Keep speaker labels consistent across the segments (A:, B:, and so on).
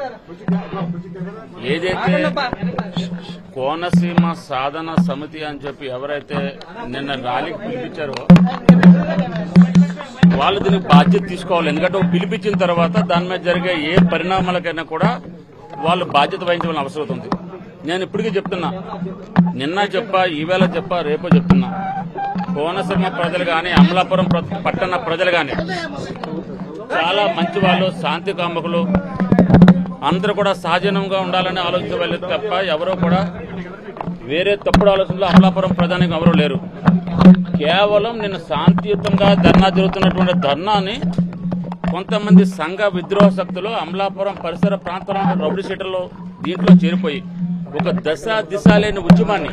A: ఏదైతే కోనసీమ సాధన సమితి అని చెప్పి ఎవరైతే నిన్న ర్యాలీకి పిలిపించారో వాళ్ళు దీనికి బాధ్యత తీసుకోవాలి ఎందుకంటే ఒక పిలిపించిన తర్వాత దాని మీద జరిగే ఏ పరిణామాలకైనా కూడా వాళ్ళు బాధ్యత వహించవలసిన అవసరం ఉంది నేను ఇప్పటికీ చెప్తున్నా నిన్న చెప్పా ఈవేళ చెప్పా రేపో చెప్తున్నా కోనసీమ ప్రజలు గాని అమలాపురం ప్ర- పట్టణ ప్రజలు గాని చాలా మంచి వాళ్ళు శాంతి కామకులు అందరూ కూడా సహజనంగా ఉండాలని ఆలోచించవాలి తప్ప ఎవరో కూడా వేరే తప్పుడు ఆలోచనలో అమలాపురం ప్రధానికి ఎవరూ లేరు కేవలం నిన్న శాంతియుతంగా ధర్నా జరుగుతున్నటువంటి ధర్నాని కొంతమంది సంఘ విద్రోహ శక్తులు అమలాపురం పరిసర ప్రాంతాల రౌడీ షీటర్లు దీంట్లో చేరిపోయి ఒక దశ దిశ లేని ఉద్యమాన్ని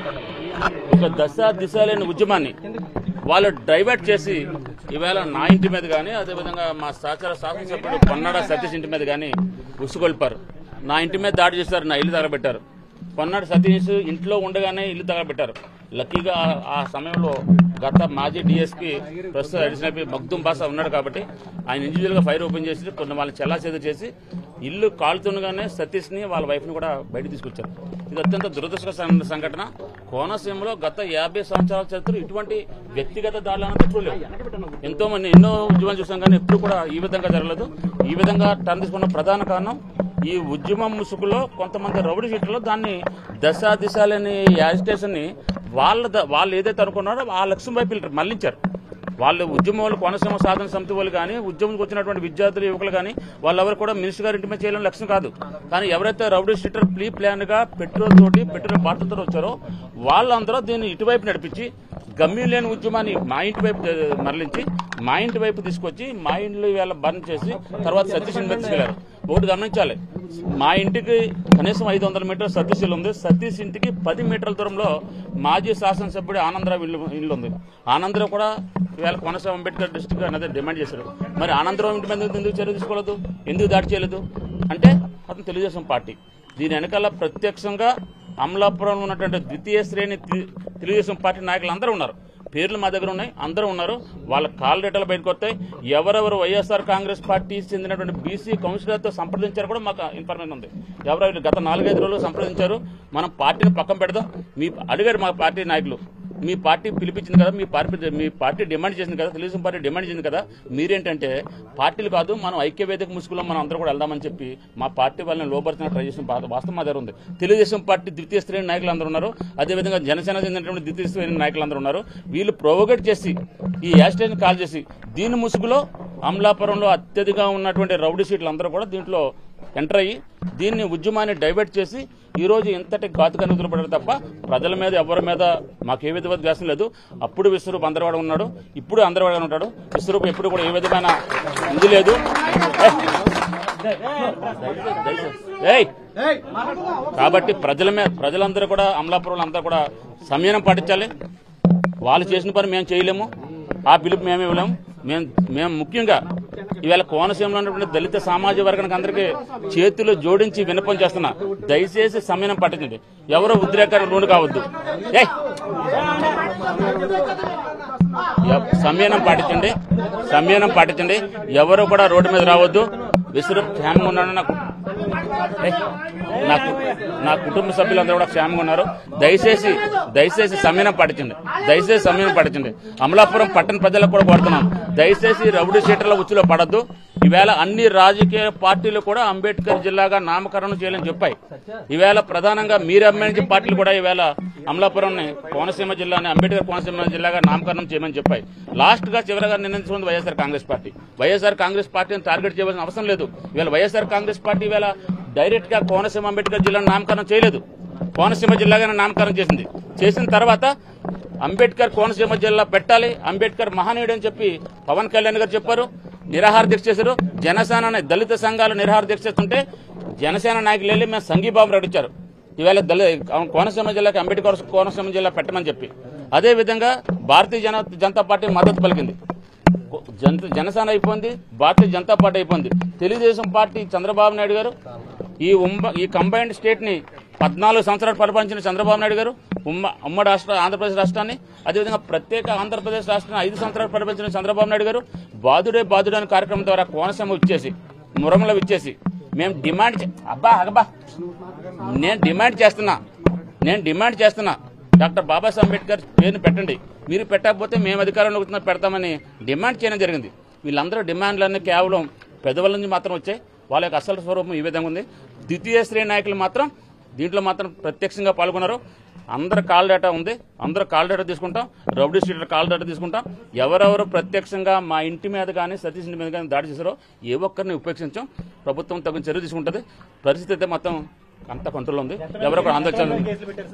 A: ఒక దశ దిశ లేని ఉద్యమాన్ని వాళ్ళు డైవర్ట్ చేసి ఈవేళ నా ఇంటి మీద కానీ అదేవిధంగా మా సహచార శాసనసభ్యుడు పొన్నాడ సతీష్ ఇంటి మీద కానీ ఉసుగొల్పారు నా ఇంటి మీద దాడి చేశారు నా ఇల్లు తగలబెట్టారు పొన్నాడు సతీష్ ఇంట్లో ఉండగానే ఇల్లు తగలబెట్టారు లక్కీగా ఆ- ఆ సమయంలో గత మాజీ డిఎస్పీ ప్రస్తుతం అడిషనల్ పి మగ్దుం బాసా ఉన్నాడు కాబట్టి ఆయన ఇండివిజువల్ గా ఫైర్ ఓపెన్ చేసి కొన్ని వాళ్ళని చెల్లాచేదు చేసి ఇల్లు కాలుతుండగానే సతీష్ ని వాళ్ళ వైఫ్ ని కూడా బయట తీసుకొచ్చారు ఇది అత్యంత దురదృష్టకర సం- సంఘటన కోనసీమలో గత యాభై సంవత్సరాల చరిత్ర ఇటువంటి వ్యక్తిగత దాడులు అన్నది ఎప్పుడూ లేవు ఎంతో మంది ఎన్నో ఉద్యమాలు చూసాం కానీ ఎప్పుడు కూడా ఈ విధంగా జరగలేదు ఈ విధంగా టర్న్ తీసుకున్న ప్రధాన కారణం ఈ ఉద్యమం ముసుగులో కొంతమంది రౌడీ షీటర్లు దాన్ని దశ దిశ లేని యాజిటేషన్ ని వాళ్ళ ద- వాళ్ళు ఏదైతే అనుకున్నారో ఆ లక్ష్యం వైపు వీళ్ళు మళ్లించారు వాళ్ళు ఉద్యమం వాళ్ళు కోనసీమ సాధన సమితి వాళ్ళు కానీ ఉద్యమంకి వచ్చినటువంటి విద్యార్థులు యువకులు కానీ వాళ్ళెవరు కూడా మినిస్టర్ గారి ఇంటి మీద చేయాలని లక్ష్యం కాదు కానీ ఎవరైతే రౌడీ షీటర్ ప్లీ ప్లాన్ గా పెట్రోల్ తోటి పెట్రోల్ బాటలతో వచ్చారో వాళ్ళందరూ దీన్ని ఇటువైపు నడిపించి గమ్యం లేని ఉద్యమాన్ని మా ఇంటి వైపు జ- మరలించి మా ఇంటి వైపు తీసుకొచ్చి మా ఇంట్లో ఇవాళ బర్న్ చేసి తర్వాత సతీష్ ఇంటి మీద తీసుకెళ్లారు ఒకటి గమనించాలి మా ఇంటికి కనీసం ఐదు వందల మీటర్ సతీష్ ఇల్లు ఉంది సతీష్ ఇంటికి పది మీటర్ల దూరంలో మాజీ శాసనసభ్యుడు ఆనందరావు ఇల్లు ఇల్లు ఉంది ఆనందరావు కూడా ఇవాళ కోనసీమ అంబేద్కర్ డిస్టిక్ అనేది డిమాండ్ చేశారు మరి ఆనందరావు ఇంటి మీద ఎందుకు చర్య తీసుకోలేదు ఎందుకు దాడి చేయలేదు అంటే అతను తెలుగుదేశం పార్టీ దీని వెనకాల ప్రత్యక్షంగా అమలాపురంలో ఉన్నటువంటి ద్వితీయ శ్రేణి తెలు- తెలుగుదేశం పార్టీ నాయకులు అందరూ ఉన్నారు పేర్లు మా దగ్గర ఉన్నాయి అందరూ ఉన్నారు వాళ్ళ కాల్ రేటలు బయటకు వస్తాయి ఎవరెవరు వైఎస్ఆర్ కాంగ్రెస్ పార్టీ చెందినటువంటి బీసీ కౌన్సిలర్తో సంప్రదించారు కూడా మాకు ఇన్ఫర్మేషన్ ఉంది ఎవరెవరు గత నాలుగైదు రోజులు సంప్రదించారు మనం పార్టీని పక్కన పెడదాం మీ అడిగారు మా పార్టీ నాయకులు మీ పార్టీ పిలిపించింది కదా మీ పార్టీ మీ పార్టీ డిమాండ్ చేసింది కదా తెలుగుదేశం పార్టీ డిమాండ్ చేసింది కదా మీరేంటంటే పార్టీలు కాదు మనం ఐక్య వేదిక ముసుగులో మనం అందరూ కూడా వెళ్దామని చెప్పి మా పార్టీ వాళ్ళని లోపరిచిన ట్రై చేసిన బా- వాస్తవం మా దగ్గర ఉంది తెలుగుదేశం పార్టీ ద్వితీయ శ్రేణి నాయకులు అందరూ ఉన్నారు అదేవిధంగా జనసేన చెందినటువంటి ద్వితీయ శ్రేణి నాయకులు అందరూ ఉన్నారు వీళ్ళు ప్రోవోగేట్ చేసి ఈ యాస్టేజ్ కాల్ చేసి దీని ముసుగులో అమలాపురంలో అత్యధికంగా ఉన్నటువంటి రౌడీ సీట్లు అందరూ కూడా దీంట్లో ఎంటర్ అయ్యి దీన్ని ఉద్యమాన్ని డైవర్ట్ చేసి ఈ రోజు ఇంతటి ఘాతుక నిధులు పడారు తప్ప ప్రజల మీద ఎవరి మీద మాకు ఏ విధమైన ద్వేషం లేదు అప్పుడు విశ్వరూప్ అందరవాడు ఉన్నాడు ఇప్పుడు అందరవాడు ఉంటాడు విశ్వరూప్ ఎప్పుడు కూడా ఏ విధమైన ఇది లేదు ఏయ్! ఏయ్! కాబట్టి ప్రజల మీద ప్రజలందరూ కూడా అమలాపురంలో అందరూ కూడా సంయమనం పాటించాలి వాళ్ళు చేసిన పని మేము చేయలేము ఆ పిలుపు మేము ఇవ్వలేము మేము మేము ముఖ్యంగా ఇవాళ కోనసీమలో ఉన్నటువంటి దళిత సామాజిక వర్గానికి అందరికీ చేతులు జోడించి విన్నపం చేస్తున్నా దయచేసి సమయం పట్టించండి ఎవరో ఉద్రేకాలు లోను కావద్దు ఏయ్! ఎవ్- సంయమనం పాటించండి సంయమనం పాటించండి ఎవరు కూడా రోడ్డు మీద రావద్దు విసురు క్షేమంగా ఉన్నాడు నాకు ఏయ్! నాకు నా కుటుంబ సభ్యులందరూ కూడా క్షేమంగా ఉన్నారు దయచేసి దయచేసి సమయం పాటించండి దయచేసి సమయం పాటించండి అమలాపురం పట్టణ ప్రజలకు కూడా కోరుతున్నాం దయచేసి రౌడీ షీటర్ల ఉచ్చులో పడద్దు ఈవేళ అన్ని రాజకీయ పార్టీలు కూడా అంబేద్కర్ జిల్లాగా నామకరణం చేయాలని చెప్పాయి ఈవేళ ప్రధానంగా మీరు అమ్మాయి పార్టీలు కూడా ఈవేళ అమలాపురం కోనసీమ జిల్లాని అంబేద్కర్ కోనసీమ జిల్లాగా నామకరణం చేయమని చెప్పాయి లాస్ట్ గా చివరగా నిర్ణయించుకుంది YSR Congress party YSR Congress పార్టీని టార్గెట్ చేయవలసిన అవసరం లేదు ఇవాళ వైఎస్ఆర్ కాంగ్రెస్ పార్టీ ఇవాళ డైరెక్ట్ గా కోనసీమ అంబేద్కర్ జిల్లాను నామకరణం చేయలేదు కోనసీమ జిల్లాగానే నామకరణం చేసింది చేసిన తర్వాత అంబేద్కర్ కోనసీమ జిల్లా పెట్టాలి అంబేద్కర్ మహనీయుడు అని చెప్పి పవన్ కళ్యాణ్ గారు చెప్పారు నిరాహార దీక్ష చేశారు జనసేన అనే దళిత సంఘాలు నిరాహార దీక్ష చేస్తుంటే జనసేన నాయకులు వెళ్ళి మేము సంఘీభావం ప్రకటించారు ఈవేళ దళి కోనసీమ జిల్లాకి అంబేద్కర్ కోనసీమ జిల్లా పెట్టమని చెప్పి అదే విధంగా భారతీయ జన జనతా పార్టీ మద్దతు పలికింది జన జనసేన అయిపోయింది భారతీయ జనతా పార్టీ అయిపోయింది తెలుగుదేశం పార్టీ చంద్రబాబు నాయుడు గారు ఈ ఉమ్మ ఈ కంబైన్డ్ స్టేట్ ని పద్నాలుగు సంవత్సరాలు పరిపాలించిన చంద్రబాబు నాయుడు గారు ఉమ్మ ఉమ్మడి రాష్ట్ర ఆంధ్రప్రదేశ్ రాష్ట్రాన్ని అదేవిధంగా ప్రత్యేక ఆంధ్రప్రదేశ్ రాష్ట్రాన్ని ఐదు సంవత్సరాలు పరిపాలించిన చంద్రబాబు నాయుడు గారు బాదుడే బాదుడే అనే కార్యక్రమం ద్వారా కోనసీమ ఇచ్చేసి మురమల ఇచ్చేసి మేము డిమాండ్ చే- అబ్బా అబ్బా నేను డిమాండ్ చేస్తున్నా నేను డిమాండ్ చేస్తున్నా డాక్టర్ బాబాసాహెబ్ అంబేద్కర్ పేరుని పెట్టండి మీరు పెట్టకపోతే మేము అధికారంలోకి వచ్చినా పెడతామని డిమాండ్ చేయడం జరిగింది వీళ్ళందరూ డిమాండ్లన్నీ కేవలం పెద్దవాళ్ళ నుంచి మాత్రం వచ్చాయి వాళ్ళ యొక్క అసలు స్వరూపం ఈ విధంగా ఉంది ద్వితీయ శ్రేణి నాయకులు మాత్రం దీంట్లో మాత్రం ప్రత్యక్షంగా పాల్గొన్నారు అందరు కాల్ డేటా ఉంది అందరూ కాల్ డేటా తీసుకుంటాం రౌడీ స్ట్రీట్ కాల్ డేటా తీసుకుంటాం ఎవరెవరు ప్రత్యక్షంగా మా ఇంటి మీద కానీ సతీష్ ఇంటి మీద కానీ దాడి చేశారో ఏ ఒక్కరిని ఉపేక్షించాం ప్రభుత్వం తగిన చర్య తీసుకుంటుంది పరిస్థితి అయితే మొత్తం అంత కంట్రోల్ ఉంది ఎవరొకరు ఆందోళన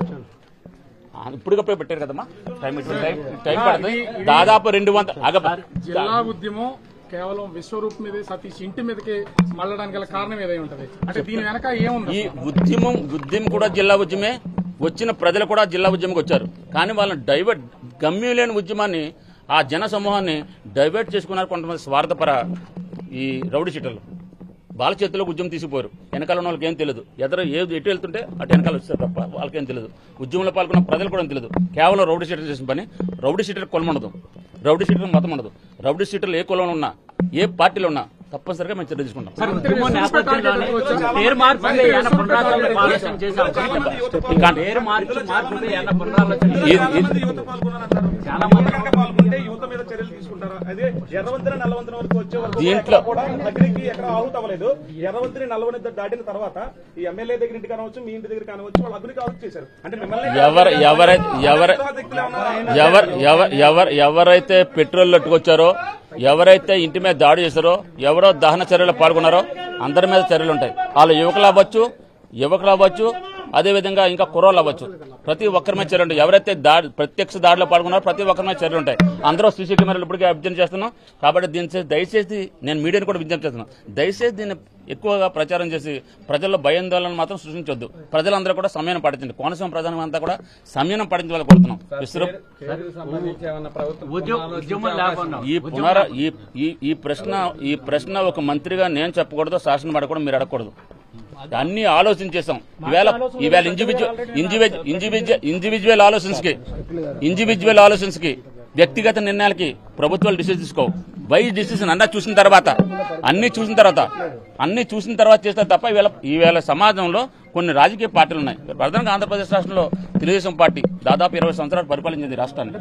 A: ఇప్పుడుగప్పుడే పెట్టారు కదమ్మా టైం ఇచ్చిన టైం టైం పడుతుంది దాదాపు రెండు వందల అగబ్బా
B: జిల్లా ఉద్యమం కేవలం విశ్వరూప్ మీద సతీష్ ఇంటి మీదకి మళ్ళడానికి గల కారణం ఏదై ఉంటది అంటే దీని వెనక ఏముంది
A: ఈ ఉద్యమం ఉద్యమం కూడా జిల్లా ఉద్యమే వచ్చిన ప్రజలు కూడా జిల్లా ఉద్యమంకి వచ్చారు కానీ వాళ్ళని డైవర్ట్ గమ్యం లేని ఉద్యమాన్ని ఆ జన సమూహాన్ని డైవర్ట్ చేసుకున్నారు కొంతమంది స్వార్థపర ఈ రౌడీ షీటర్లు వాళ్ళ చేతిలో ఉద్యమం తీసిపోయారు వెనకాల ఉన్న వాళ్ళకి ఏం తెలియదు ఎదరు ఏ ఎటు వెళ్తుంటే అటు వెనకాల వచ్చారు తప్ప వాళ్ళకేం తెలియదు ఉద్యమంలో పాల్గొన్న ప్రజలు కూడా తెలియదు కేవలం రౌడీ షీటర్ చేసిన పని రౌడీ షీటర్ కులం ఉండదు రౌడీ షీటర్ మతం ఉండదు రౌడీ షీటర్లు ఏ కులంలో ఉన్నా ఏ పార్టీలో ఉన్నా తప్పనిసరిగా మేము చర్య తీసుకుంటాం
C: ఉద్యమం నేపథ్యంలోనే పేరు మార్పు మీద ఏమైనా పునరాలోచన ఆలోచన చేసే అవకాశం ఉందా? పేరు మార్చి మార్పు మీద ఏమైనా పునరాలోచన చేసే
A: ఇది- ఇది-
D: మంది యువత పాల్గొన్నారంటారు
C: చాలా మంది
D: కనుక పాల్గొంటే యువత మీద చర్యలు తీసుకుంటారా అదే ఎర్రవంతిన నల్లవంతిన వరకు వచ్చే వరకు
A: దీంట్లో-
D: ఎక్కడ కూడా అగ్నికి ఎక్కడ ఆహుతి అవ్వలేదు ఎర్రవంతిని నల్లవని దాటిన తర్వాత ఈ ఎమ్మెల్యే దగ్గర ఇంటి కానవచ్చు మీ ఇంటి దగ్గర కానవచ్చు వాళ్ళు అగ్నికి ఆహుతి చేశారు అంటే మిమ్మల్ని
A: ఎవరు ఎవరైతే ఎవరు
D: వ్యక్తులు ఏమన్నా
A: ఎవరు ఎవరు ఎవరు ఎవరైతే పెట్రోల్ లట్టుకొచ్చారో ఎవరైతే ఇంటి మీద దాడి చేశారో ఎవరో దహన చర్యలో పాల్గొన్నారో అందరి మీద చర్యలు ఉంటాయి వాళ్ళు యువకులు అవ్వచ్చు యువకులు అవ్వచ్చు అదేవిధంగా ఇంకా కుర్రోళ్ళు అవ్వచ్చు ప్రతి ఒక్కరి మీద చర్యలు ఉంటాయి ఎవరైతే దాడి ప్రత్యక్ష దాడిలో పాల్గొన్నారో ప్రతి ఒక్కరి మీద చర్యలు ఉంటాయి అందరూ సీసీ కెమెరాలు ఇప్పటికే అభ్యర్థన చేస్తున్నాం కాబట్టి దీని చే- దయచేసి నేను మీడియాని కూడా విజ్ఞప్తి చేస్తున్నాను దయచేసి దీన్ని ఎక్కువగా ప్రచారం చేసి ప్రజల్లో భయాందోళన మాత్రం సృష్టించొద్దు ప్రజలందరూ కూడా సమయం పాటించండి కోనసీమ ప్రజానం అంతా కూడా సమయం పాటించాలని కోరుతున్నాం విశ్వ
C: ఉద్యమం ఉద్యమం లేకుండా
A: ఈ పునర ఈ ఈ ఈ ప్రశ్న ఈ ప్రశ్న ఒక మంత్రిగా నేను చెప్పకూడదు శాసనం పడకూడదు మీరు అడగకూడదు అన్ని ఆలోచన చేసాం ఈవేళ ఈవేళ ఇండివిజువల్ ఇండివిజువల్ ఇండివిజువల్ ఇండివిజువల్ ఆలోచన్స్ కి ఇండివిజువల్ ఆలోచన్స్ కి వ్యక్తిగత నిర్ణయాలకి ప్రభుత్వాలు డిసిషన్ తీసుకోవు వైజ్ డిసిషన్ అన్నా చూసిన తర్వాత అన్ని చూసిన తర్వాత అన్ని చూసిన తర్వాత చేస్తారు తప్ప ఈవేళ ఈవేళ సమాజంలో కొన్ని రాజకీయ పార్టీలు ఉన్నాయి ప్రధానంగా ఆంధ్రప్రదేశ్ రాష్ట్రంలో తెలుగుదేశం పార్టీ దాదాపు ఇరవై సంవత్సరాలు పరిపాలించింది రాష్ట్రాన్ని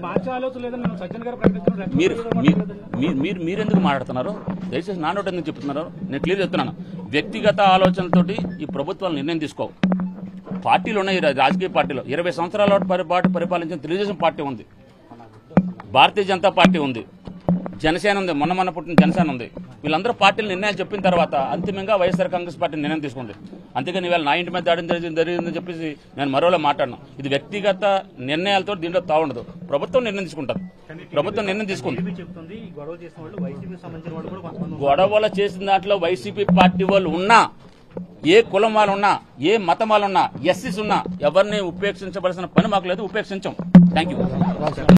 A: మీరు మీ- మీ- మీరు మీరెందుకు మాట్లాడుతున్నారు దయచేసి నా నోటి ఎందుకు చెప్తున్నారు నేను క్లియర్ చెప్తున్నాను వ్యక్తిగత ఆలోచనలతోటి ఈ ప్రభుత్వాలు నిర్ణయం తీసుకోవు పార్టీలు ఉన్నాయి ఈ రా- రాజకీయ పార్టీలో ఇరవై సంవత్సరాల పరి- పాటు పరిపాలించిన తెలుగుదేశం పార్టీ ఉంది భారతీయ జనతా పార్టీ ఉంది జనసేన ఉంది మొన్న మొన్న పుట్టిన జనసేన ఉంది వీళ్ళందరూ పార్టీలు నిర్ణయాలు చెప్పిన తర్వాత అంతిమంగా వైఎస్ఆర్ కాంగ్రెస్ పార్టీ నిర్ణయం తీసుకుంది అంతేగాని ఇవాళ నా ఇంటి మీద దాడి జరిగింది జరిగిందని చెప్పేసి నేను మరోలా మాట్లాడను ఇది వ్యక్తిగత నిర్ణయాలతో దీంట్లో తావుండదు ప్రభుత్వం నిర్ణయం తీసుకుంటారు ప్రభుత్వం నిర్ణయం తీసుకుంది
E: చెప్తుంది ఈ గొడవ చేసిన వాళ్ళు వైసీపీ సంబంధించిన వాళ్ళు కూడా కొంతమంది
A: గొడవలు చేసిన దాంట్లో వైసీపీ పార్టీ వాళ్ళు ఉన్నా ఏ కులం వాళ్ళు ఉన్నా ఏ మతం వాళ్ళు ఉన్నా ఎస్సీస్ ఉన్నా ఎవరిని ఉపేక్షించవలసిన పని మాకు లేదు ఉపేక్షించం థ్యాంక్ యూ